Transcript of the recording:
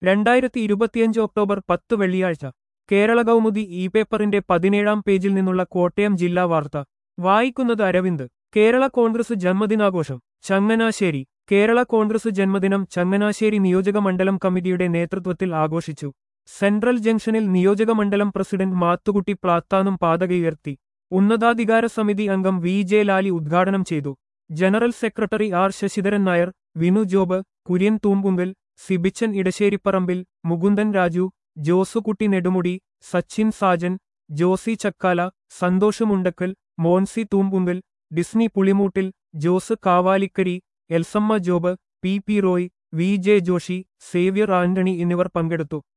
രണ്ടായിരത്തി ഇരുപത്തിയഞ്ച് ഒക്ടോബർ പത്ത് വെള്ളിയാഴ്ച കേരള കൗമുദി ഇ പേപ്പറിന്റെ പതിനേഴാം പേജിൽ നിന്നുള്ള കോട്ടയം ജില്ലാ വാർത്ത വായിക്കുന്നത് അരവിന്ദ് കേരള കോൺഗ്രസ് ജന്മദിനാഘോഷം ചങ്ങനാശ്ശേരി കേരള കോൺഗ്രസ് ജന്മദിനം ചങ്ങനാശ്ശേരി നിയോജക മണ്ഡലം കമ്മിറ്റിയുടെ നേതൃത്വത്തിൽ ആഘോഷിച്ചു സെൻട്രൽ ജംഗ്ഷനിൽ നിയോജക മണ്ഡലം പ്രസിഡന്റ് മാത്തുകുട്ടി പ്ലാത്താനും പാതകയുയർത്തി ഉന്നതാധികാര സമിതി അംഗം വി ജെ ലാലി ഉദ്ഘാടനം ചെയ്തു general secretary R Sasidharan Nair Vinu Job Kurian Thoombunkal Sibichan Edasseriparambil Mukundan Raju Josekutty Nedumudi Sachin Sajan Josy Chakkala Santhosh Mundakkal Moncy Thoombunkal Disney Pulimoottil Jose Kavalikkari Elsamma Job P P Roy V J Joshy Xavier Antony എന്നിവർ പങ്കെടുത്തു